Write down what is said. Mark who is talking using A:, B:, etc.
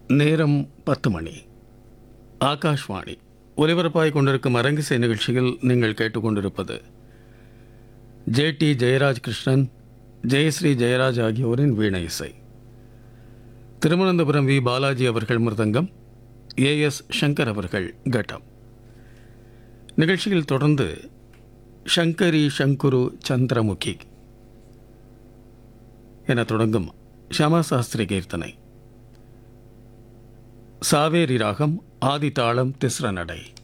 A: நேரம் பத்து மணி ஆகாஷ்வாணி ஒலிபரப்பாய் கொண்டிருக்கும் அரங்கிசை நிகழ்ச்சியில் நீங்கள் கேட்டுக்கொண்டிருப்பது ஜே டி ஜெயராஜ் கிருஷ்ணன் ஜெயஸ்ரீ ஜெயராஜ் ஆகியோரின் வீணை இசை திருவனந்தபுரம் வி பாலாஜி அவர்கள் மிருதங்கம் ஏ எஸ் சங்கர் அவர்கள் கட்டம் நிகழ்ச்சியில் தொடர்ந்து சங்கரி சங்குரு சந்திரமுகி என தொடங்கும் ஷியாமாசாஸ்திரி கீர்த்தனை சாவேரி ராகம் ஆதி தாளம் திஸ்ர நடை